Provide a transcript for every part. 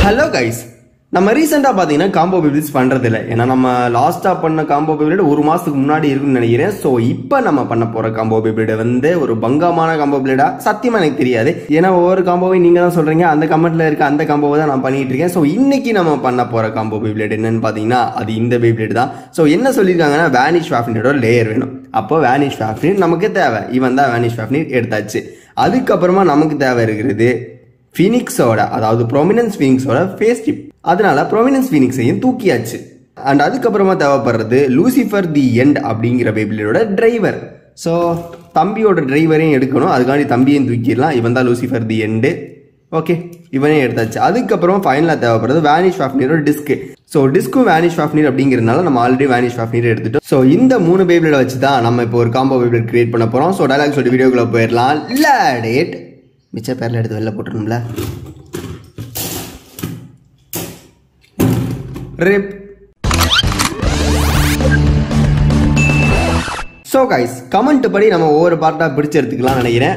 hello guys நம்ம ரீசெண்டாக பார்த்தீங்கன்னா காம்போ பிபிள்ஸ் பண்ணுறதில்ல ஏன்னா நம்ம லாஸ்ட்டாக பண்ண காம்போ பிபிளோட ஒரு மாதத்துக்கு முன்னாடி இருக்குன்னு நினைக்கிறேன் ஸோ இப்போ நம்ம பண்ண போகிற காம்போ பிபிளேட வந்து ஒரு பங்கமான காம்போ பிளேடா சத்தியமாக எனக்கு தெரியாது ஏன்னா ஒவ்வொரு காம்போவையும் நீங்கள் தான் சொல்கிறீங்க அந்த கமெண்ட்டில் இருக்க அந்த காம்போவை தான் நான் பண்ணிட்டு இருக்கேன் ஸோ இன்னைக்கு நம்ம பண்ண போகிற காம்போ பிபிளேட் என்னன்னு பார்த்தீங்கன்னா அது இந்த பிபிளேட் தான் ஸோ என்ன சொல்லியிருக்காங்கன்னா வேனிஷ் ஃபேஃபினோட லேயர் வேணும் அப்போ வேனிஷ் ஃபேஃபின் நமக்கு தேவை இவன் தான் வேனிஷ் ஃபேஃபின் எடுத்தாச்சு அதுக்கப்புறமா நமக்கு தேவை இருக்கிறது ஃபினிக்ஸோட அதாவது ப்ரொமினன்ஸ் ஃபினிக்ஸோட ஃபேஸ் டிப் அதனால ப்ரொமினன்ஸ் ஃபினிக்ஸையும் தூக்கியாச்சு அண்ட் அதுக்கப்புறமா தேவைப்படுறது லூசிஃபர் தி எண்ட் அப்படிங்கிற பேபிளோட டிரைவர் ஸோ தம்பியோட டிரைவரையும் எடுக்கணும் அதுக்காண்டி தம்பியையும் தூக்கிடலாம் இவன் தான் லூசிஃபர் தி எண்டு ஓகே இவனே எடுத்தாச்சு அதுக்கப்புறம் ஃபைனலாக தேவைப்படுறது வேனிஷ் ஃபாஃப்னீரோட டிஸ்க் ஸோ டிஸ்க்கும் வேனிஷ் ஃபாஃப்னீர் அப்படிங்கிறதுனால நம்ம ஆல்ரெடி வேனிஷ் ஃபாஃப்னீர் எடுத்துட்டோம் ஸோ இந்த மூணு பேபிளோட வச்சு தான் நம்ம இப்போ ஒரு காம்போ பேபிள் கிரியேட் பண்ண போகிறோம் ஸோ டைலாக் சொல்லி வீடியோக்குள்ள போயிடலாம் லேடேட் மிச்ச பேரில் எடுத்து வெளில போட்டுருணும்ல ரிப் ஸோ கைஸ் கமெண்ட் படி நம்ம ஒவ்வொரு பார்ட்டாக பிடிச்சு எடுத்துக்கலாம் நினைக்கிறேன்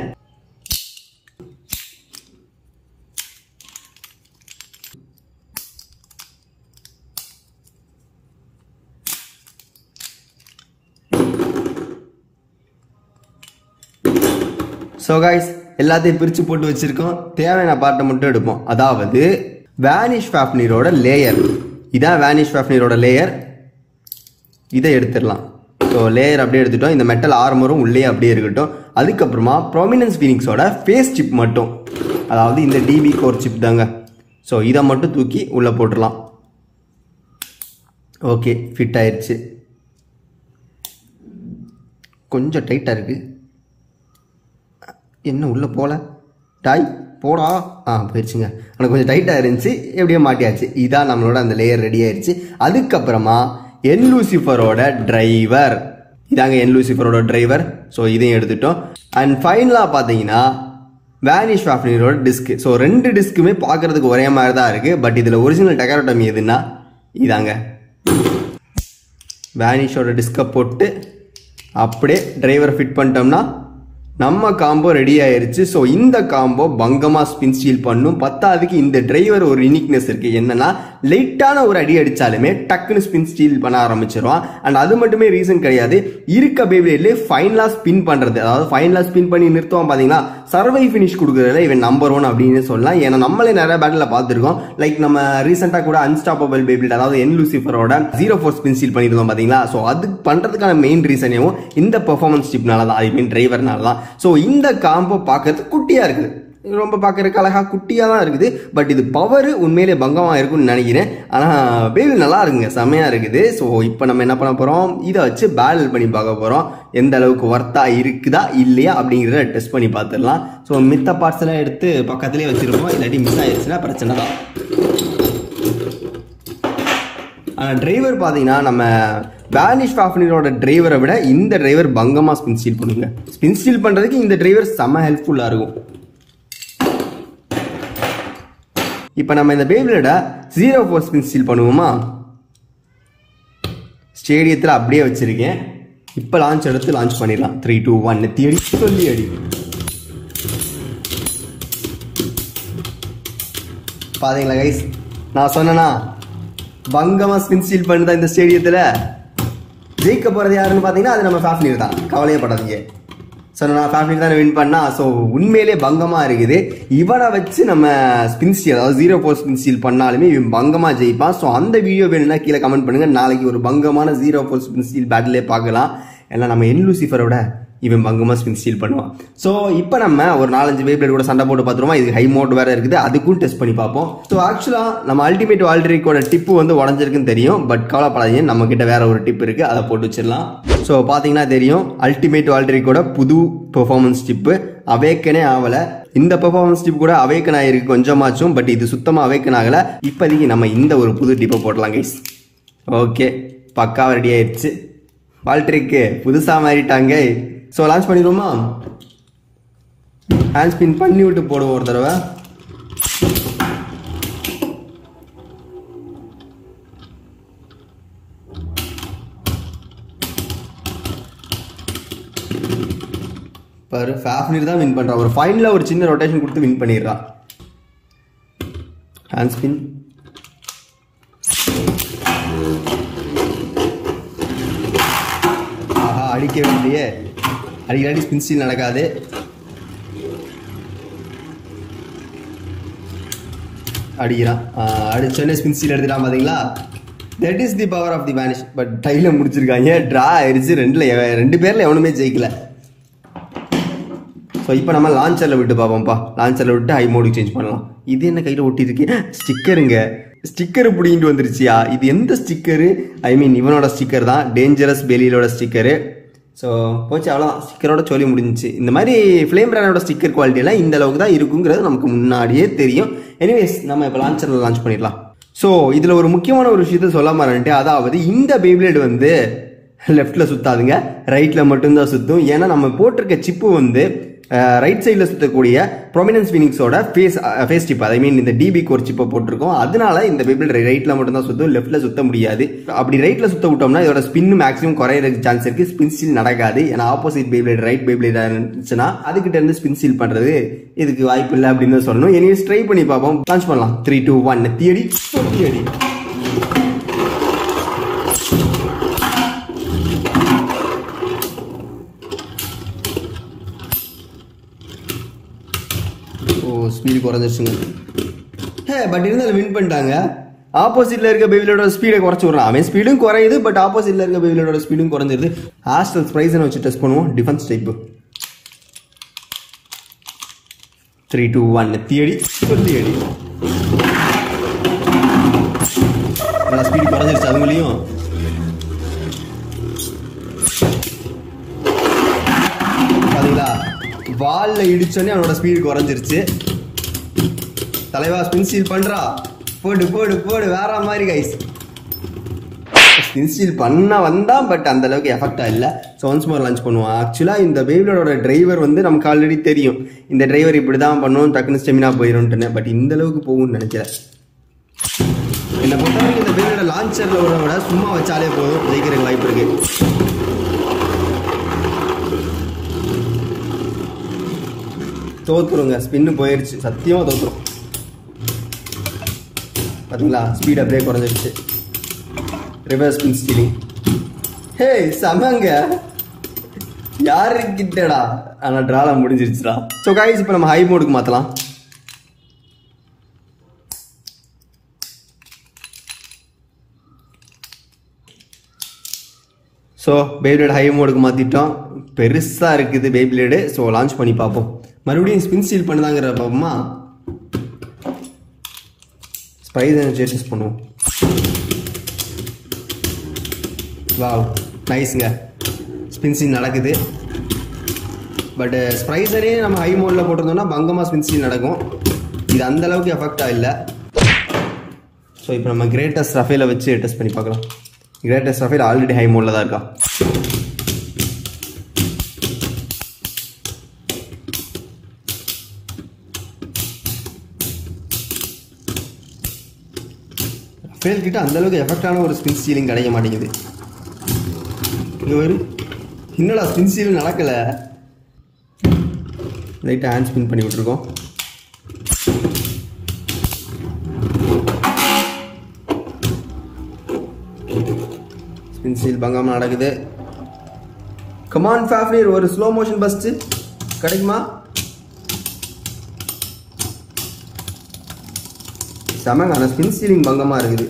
ஸோ கைஸ் எல்லாத்தையும் பிரித்து போட்டு வச்சிருக்கோம் தேவையான பார்ட்டை மட்டும் எடுப்போம் அதாவது வேனிஷ் ஃபேஃப்னீரோட லேயர் இதான் வேனிஷ் ஃபேஃப்னீரோட லேயர் இதை எடுத்துடலாம் ஸோ லேயர் அப்படியே எடுத்துட்டோம் இந்த மெட்டல் ஆர்மரும் உள்ளே அப்படியே இருக்கட்டும் அதுக்கப்புறமா ப்ரொமினன்ஸ் ஃபீனிக்ஸோட ஃபேஸ் சிப் மட்டும் அதாவது இந்த டிபி கோர் சிப் தாங்க ஸோ இதை மட்டும் தூக்கி உள்ளே போட்டுடலாம் ஓகே ஃபிட் ஆயிடுச்சு கொஞ்சம் டைட்டாக இருக்குது என்ன உள்ளே போல டாய் போடா ஆ போயிடுச்சுங்க எனக்கு கொஞ்சம் டைட்டாக இருந்துச்சு எப்படியோ மாட்டியாச்சு இதான் நம்மளோட அந்த லேயர் ரெடி ஆயிடுச்சு அதுக்கப்புறமா என் லூசிஃபரோட டிரைவர் இதாங்க என் லூசிஃபரோட டிரைவர் ஸோ இதையும் எடுத்துட்டோம் அண்ட் ஃபைனலாக பார்த்தீங்கன்னா வேனிஷ் ஃபாஃப்னீரோட டிஸ்க் ஸோ ரெண்டு டிஸ்க்குமே பார்க்கறதுக்கு ஒரே மாதிரி தான் இருக்குது பட் இதில் ஒரிஜினல் டெக்கரோட்டம் எதுன்னா இதாங்க வேனிஷோட டிஸ்கை போட்டு அப்படியே டிரைவரை ஃபிட் பண்ணிட்டோம்னா நம்ம காம்போ ரெடி ஆயிருச்சு ஸோ இந்த காம்போ பங்கமாக ஸ்பின் ஸ்டீல் பண்ணும் பத்தாவதுக்கு இந்த டிரைவர் ஒரு யூனிக்னஸ் இருக்கு என்னன்னா லைட்டான ஒரு அடி அடிச்சாலுமே டக்குன்னு ஸ்பின் ஸ்டீல் பண்ண ஆரம்பிச்சிருவான் அண்ட் அது மட்டுமே ரீசன் கிடையாது இருக்க பேபிலே ஃபைனலாக ஸ்பின் பண்ணுறது அதாவது ஃபைனலாக ஸ்பின் பண்ணி நிறுத்துவான் பார்த்தீங்களா சர்வை ஃபினிஷ் கொடுக்குறதுல இவன் நம்பர் ஒன் அப்படின்னு சொல்லலாம் ஏன்னா நம்மளே நிறைய பேட்டில் பார்த்துருக்கோம் லைக் நம்ம ரீசெண்டாக கூட அன்ஸ்டாப்பபிள் பேபிள் அதாவது என் லூசிஃபரோட ஜீரோ ஃபோர் ஸ்பின் ஸ்டீல் பண்ணியிருந்தோம் பார்த்தீங்களா ஸோ அது பண்ணுறதுக்கான மெயின் ரீசனையும் இந்த பெர்ஃபார்மன்ஸ் டிப்னால தான் ஐ மீன் டிரைவர்னால தான் ஸோ இந்த காம்போ பார்க்கறதுக்கு குட்டியாக இருக்குது ரொம்ப பார்க்கறதுக்கு அழகாக குட்டியாக தான் இருக்குது பட் இது பவர் உண்மையிலே பங்கமாக இருக்கும்னு நினைக்கிறேன் ஆனால் பேபி நல்லா இருக்குங்க செம்மையாக இருக்குது ஸோ இப்போ நம்ம என்ன பண்ண போகிறோம் இதை வச்சு பேட்டில் பண்ணி பார்க்க போகிறோம் எந்த அளவுக்கு ஒர்த்தாக இருக்குதா இல்லையா அப்படிங்கிறத டெஸ்ட் பண்ணி பார்த்துடலாம் ஸோ மித்த பார்ட்ஸ் எல்லாம் எடுத்து பக்கத்துலேயே வச்சுருப்போம் இல்லாட்டி மிஸ் ஆயிடுச்சுன்னா பிரச்சனை தான் ஆனால் டிரைவர் பார்த்தீங்கன்னா நம்ம வேனிஷ் ஃபாஃப்னரோட டிரைவரை விட இந்த டிரைவர் பங்கமாக ஸ்பின் ஸ்டீல் பண்ணுங்க ஸ்பின் ஸ்டீல் பண்ணுறதுக்கு இந்த டிரைவர் செம்ம ஹெல்ப்ஃபுல்லாக இருக்கும் இப்போ நம்ம இந்த பேபிளோட ஜீரோ ஃபோர் ஸ்பின் ஸ்டீல் பண்ணுவோமா ஸ்டேடியத்தில் அப்படியே வச்சுருக்கேன் இப்போ லான்ச் எடுத்து லான்ச் பண்ணிடலாம் த்ரீ டூ ஒன் தேடி சொல்லி அடி பாத்தீங்களா கைஸ் நான் சொன்னேனா பங்கமா ஸ்பின் ஸ்டீல் பண்ணுதா இந்த ஸ்டேடியத்தில் ஜெயிக்க போகிறது யாருன்னு பார்த்தீங்கன்னா அது நம்ம ஃபேஃப்னீர் தான் கவலையே படாதீங்க ஸோ நான் ஃபேஃப்னீர் தான் வின் பண்ணா ஸோ உண்மையிலே பங்கமாக இருக்குது இவனை வச்சு நம்ம ஸ்பின் ஸ்டீல் அதாவது ஜீரோ ஃபோர் ஸ்பின் ஸ்டீல் பண்ணாலுமே இவன் பங்கமாக ஜெயிப்பான் ஸோ அந்த வீடியோ வேணும்னா கீழே கமெண்ட் பண்ணுங்க நாளைக்கு ஒரு பங்கமான ஜீரோ ஃபோர் ஸ்பின் ஸ்டீல் பேட்டிலே பார்க்கலாம் ஏன்னா நம்ம என் லூசிஃபரோட இவன் பங்கமாக ஸ்பின் ஸ்டீல் பண்ணுவான் ஸோ இப்போ நம்ம ஒரு நாலஞ்சு வேப்ளேட் கூட சண்டை போட்டு பார்த்துருவோம் இது ஹை மோட் வேற இருக்குது அதுக்கும் டெஸ்ட் பண்ணி பார்ப்போம் ஸோ ஆக்சுவலாக நம்ம அல்டிமேட் வால்ட்ரிக்கோட டிப்பு வந்து உடஞ்சிருக்குன்னு தெரியும் பட் கவலைப்படாதீங்க நம்ம கிட்ட வேற ஒரு டிப் இருக்கு அதை போட்டு வச்சிடலாம் ஸோ பார்த்தீங்கன்னா தெரியும் அல்டிமேட் வால்ட்ரிக்கோட புது பெர்ஃபார்மன்ஸ் டிப்பு அவேக்கனே ஆகலை இந்த பெர்ஃபார்மன்ஸ் டிப் கூட அவேக்கன் ஆகிருக்கு கொஞ்சமாச்சும் பட் இது சுத்தமாக அவேக்கன் ஆகலை இப்போதைக்கு நம்ம இந்த ஒரு புது டிப்பை போடலாம் கைஸ் ஓகே பக்காவாக ரெடி ஆயிடுச்சு வால்ட்ரிக்கு புதுசாக மாறிட்டாங்க ஸோ லான்ச் பண்ணிடுவோமா ஹேண்ட் ஸ்பின் பண்ணி விட்டு போடுவோம் ஒரு தடவை பாரு ஃபேஃப்னிர் தான் வின் பண்ணுறான் ஒரு ஃபைனலில் ஒரு சின்ன ரொட்டேஷன் கொடுத்து வின் பண்ணிடுறான் ஹேண்ட் ஸ்பின் அடிக்க வேண்டிய அடிக்கடி ஸ்பின் ஸ்டீல் நடக்காது அடிக்கிறான் ஆஹ் அடிச்சோடனே ஸ்பின் ஸ்டீல் எடுத்துட்டான் பார்த்தீங்களா that is the power of the Vanish but டைல முடிச்சிருக்காங்க ட்ரா ஆயிடுச்சு ரெண்டுல எவ- ரெண்டு பேர்ல எவனுமே ஜெயிக்கல ஸோ இப்போ நம்ம லான்ச்சரில் விட்டு பார்ப்போம்ப்பா லான்ச்சரில் விட்டு ஹை மோடுக்கு சேஞ்ச் பண்ணலாம் இது என்ன கையில் ஒட்டியிருக்கு ஸ்டிக்கருங்க ஸ்டிக்கர் பிடிங்கிட்டு வந்துருச்சியா இது எந்த ஸ்டிக்கரு ஐ மீன் இவனோட ஸ்டிக்கர் தான் டேஞ்சரஸ் பெலியிலோட ஸ்டிக்கரு ஸோ போச்சு அவ்வளோதான் ஸ்டிக்கரோட சொல்லி முடிஞ்சுச்சு இந்த மாதிரி ஃப்ளேம் பிராண்டோட ஸ்டிக்கர் குவாலிட்டியெல்லாம் இந்த அளவுக்கு தான் இருக்குங்கிறது நமக்கு முன்னாடியே தெரியும் எனிவேஸ் நம்ம இப்போ லான்ச்சரில் லான்ச் பண்ணிடலாம் ஸோ இதில் ஒரு முக்கியமான ஒரு விஷயத்த சொல்ல மாறேன்ட்டு அதாவது இந்த பேப்ளேட் வந்து லெஃப்டில் சுத்தாதுங்க ரைட்டில் மட்டும்தான் சுற்றும் ஏன்னா நம்ம போட்டிருக்க சிப்பு வந்து ரைட் சைடில் சுற்றக்கூடிய ப்ரொமினன்ஸ் ஃபினிக்ஸோட face face chip I mean இந்த டிபிக்கு ஒரு சிப்பை போட்டிருக்கோம் அதனால இந்த பேபிள் ரைட்டில் மட்டும்தான் சுற்றும் லெஃப்ட்டில் சுத்த முடியாது அப்படி ரைட்டில் சுத்த விட்டோம்னா இதோட ஸ்பின் மேக்ஸிமம் குறையிறதுக்கு சான்ஸ் இருக்கு ஸ்பின் சீல் நடக்காது ஏன்னா ஆப்போசிட் பேபிள் ரைட் பேபிள் இருந்துச்சுன்னா அதுக்கிட்ட இருந்து ஸ்பின் சீல் பண்ணுறது இதுக்கு வாய்ப்பு இல்லை அப்படின்னு தான் சொல்லணும் எனிவேஸ் ட்ரை பண்ணி பார்ப்போம் லான்ச் பண்ணலாம் த்ரீ டூ ஒன் தியடி தியடி ஓ ஸ்பீடு குறைஞ்சிருச்சுங்க ஹே பட் இருந்தாலும் வின் பண்ணிட்டாங்க ஆப்போசிட்ல இருக்க பேபிலோட ஸ்பீடை குறைச்சி விட்றான் அவன் ஸ்பீடும் குறையுது பட் ஆப்போசிட்ல இருக்க பேபிலோட ஸ்பீடும் குறைஞ்சிருது ஹாஸ்டல் ஸ்ப்ரைஸனை வச்சு டெஸ்ட் பண்ணுவோம் defence type three two one தியடி சொல்லி அடி நல்லா ஸ்பீடு குறைஞ்சிருச்சு அவங்களையும் பாத்தீங்களா வால்ல இடிச்சோடனே அவனோட ஸ்பீடு குறைஞ்சிருச்சு தலைவா ஸ்பின் ஸ்டீல் பண்றா போடு போடு போடு வேற மாதிரி கைஸ் ஸ்பின் ஸ்டீல் பண்ண வந்தா பட் அந்த அளவுக்கு எஃபெக்டா இல்ல ஸோ ஒன்ஸ் மோர் லான்ச் பண்ணுவோம் ஆக்சுவலா இந்த பேபிளோட டிரைவர் வந்து நமக்கு ஆல்ரெடி தெரியும் இந்த டிரைவர் இப்படி தான் பண்ணும் டக்குன்னு ஸ்டெமினா போயிரும்ட்டுன்னு பட் இந்த அளவுக்கு போகும்னு நினைக்கல என்னை பொறுத்தவரைக்கும் இந்த பேபிளோட லான்ச்சர்ல விட சும்மா வச்சாலே போதும் ஜெயிக்கிறதுக்கு வாய்ப்பு இருக்கு தோத்துருங்க ஸ்பின்னு போயிடுச்சு சத்தியமாக தோத்துரும் பார்த்தீங்களா ஸ்பீட் அப்படியே குறைஞ்சிருச்சு ரிவர்ஸ் ஸ்பின் ஸ்டீலிங் ஹே செமங்க யாருக்கிட்டடா ஆனால் ட்ரால முடிஞ்சிருச்சுடா ஸோ காய்ஸ் இப்போ நம்ம ஹை மோடுக்கு மாற்றலாம் ஸோ பேப்ளேட் ஹை மோடுக்கு மாற்றிட்டோம் பெருசாக இருக்குது பேப்ளேடு ஸோ லான்ச் பண்ணி பார்ப்போம் மறுபடியும் ஸ்பின் சீல் பண்ணுதாங்கிற பார்ப்போமா ஸ்பைஸ் எனர்ஜி டெஸ்ட் பண்ணுவோம் வாவ் நைஸுங்க ஸ்பின் சீல் நடக்குது பட் ஸ்ப்ரைசரே நம்ம ஹை மோடில் போட்டிருந்தோம்னா பங்கமாக ஸ்பின் சீல் நடக்கும் இது அந்த அளவுக்கு எஃபெக்டாக இல்லை ஸோ இப்போ நம்ம கிரேட்டஸ்ட் ரஃபேல வச்சு டெஸ்ட் பண்ணி பார்க்கலாம் கிரேட்டஸ்ட் ரஃபேல் ஆல்ரெடி ஹை மோடில் தான் இருக்கா ரஃபேல் கிட்ட அந்த அளவுக்கு எஃபெக்டான ஒரு ஸ்பின் ஸ்டீலிங் கிடைக்க மாட்டேங்குது இங்க ஒரு என்னடா ஸ்பின் ஸ்டீல் நடக்கல லைட்டாக ஹேண்ட் ஸ்பின் பண்ணி விட்டுருக்கோம் ஸ்பின் ஸ்டீல் பங்காம நடக்குது கமான் ஃபேஃப்லியர் ஒரு ஸ்லோ மோஷன் பஸ்ட் கிடைக்குமா செமங்க ஆனால் ஸ்பின் ஸ்டீலிங் பங்கமா இருக்குது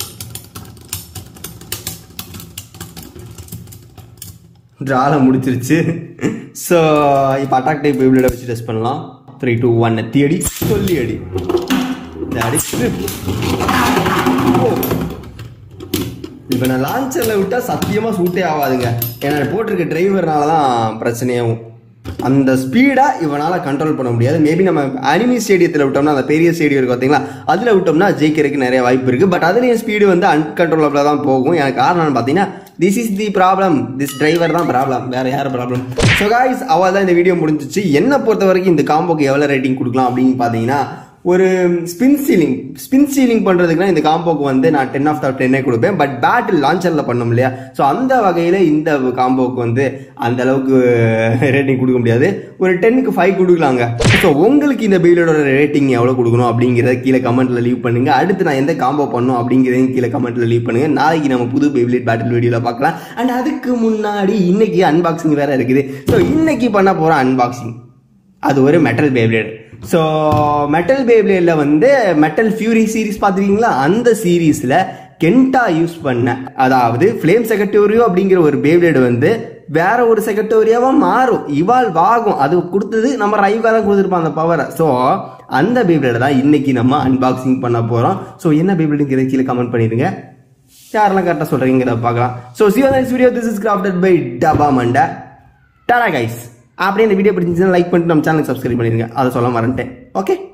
ட்ரால முடிச்சிருச்சு ஸோ இப்போ அட்டாக் டைப் விட வச்சு டெஸ்ட் பண்ணலாம் த்ரீ டூ ஒன் தேடி சொல்லி அடி இந்த அடிச்சு இப்போ நான் லான்ச்சரில் விட்டால் சத்தியமாக சூட்டே ஆகாதுங்க ஏன்னா போட்டிருக்க டிரைவர்னால தான் பிரச்சனையாகும் அந்த ஸ்பீடாக இவனால் கண்ட்ரோல் பண்ண முடியாது மேபி நம்ம அனிமி ஸ்டேடியத்தில் விட்டோம்னா அந்த பெரிய ஸ்டேடியம் இருக்கு பார்த்தீங்களா அதில் விட்டோம்னா ஜெயிக்கிறதுக்கு நிறைய வாய்ப்பு இருக்குது பட் அதுலேயும் ஸ்பீடு வந்து அன்கண்ட்ரோலபிளாக தான் போகும் எனக்கு காரணம் பார்த்தீங்கன்னா this is the problem this driver தான் ப்ராப்ளம் வேற யார் ப்ராப்ளம் ஸோ காய்ஸ் அவள் தான் இந்த வீடியோ முடிஞ்சிச்சு என்னை பொறுத்த வரைக்கும் இந்த காம்போக்கு எவ்வளோ ரேட்டிங் கொடுக்கலாம் அப்படின்னு பார்த்தீங்கன்னா ஒரு ஸ்பின் சீலிங் ஸ்பின் சீலிங் பண்றதுக்குனா இந்த காம்போக்கு வந்து நான் டென் ஆஃப் டென்னே கொடுப்பேன் பட் பேட்டில் லான்ச்சர்ல பண்ணோம் இல்லையா ஸோ அந்த வகையில இந்த காம்போக்கு வந்து அந்த அளவுக்கு ரேட்டிங் கொடுக்க முடியாது ஒரு டென்னுக்கு ஃபைவ் கொடுக்கலாங்க ஸோ உங்களுக்கு இந்த பில்டோட ரேட்டிங் எவ்வளோ கொடுக்கணும் அப்படிங்கிறத கீழே கமெண்ட்ல லீவ் பண்ணுங்க அடுத்து நான் எந்த காம்போ பண்ணும் அப்படிங்கிறதையும் கீழே கமெண்ட்ல லீவ் பண்ணுங்க நாளைக்கு நம்ம புது பேபிலேட் பேட்டில் வீடியோல பார்க்கலாம் அண்ட் அதுக்கு முன்னாடி இன்னைக்கு அன்பாக்சிங் வேற இருக்குது ஸோ இன்னைக்கு பண்ண போற அன்பாக்சிங் அது ஒரு மெட்டல் பேப்ளேட் ஸோ மெட்டல் பேப்ளேடில் வந்து மெட்டல் ஃபியூரி சீரிஸ் பார்த்துருக்கீங்களா அந்த சீரீஸில் கென்டா யூஸ் பண்ண அதாவது ஃப்ளேம் செகட்டோரியோ அப்படிங்கிற ஒரு பேப்ளேடு வந்து வேற ஒரு செகட்டோரியாவா மாறும் இவால்வ் ஆகும் அது கொடுத்தது நம்ம ரைவா தான் கொடுத்துருப்போம் அந்த பவரை ஸோ அந்த பேப்ளேடை தான் இன்னைக்கு நம்ம அன்பாக்சிங் பண்ண போகிறோம் ஸோ என்ன பேப்ளேடுங்கிறத கீழே கமெண்ட் பண்ணிடுங்க யாரெல்லாம் கரெக்டாக சொல்கிறீங்கிறத பார்க்கலாம் so Sivan video this is crafted by டபா மண்டா டாடா கைஸ் அப்படியே இந்த வீடியோ பிடிச்சிருந்துச்சுன்னா லைக் பண்ணிட்டு நம்ம சேனல் சப்ஸ்கிரைப் பண்ணிருங்க அதை சொல்ல மறந்துட்டேன் ஓகே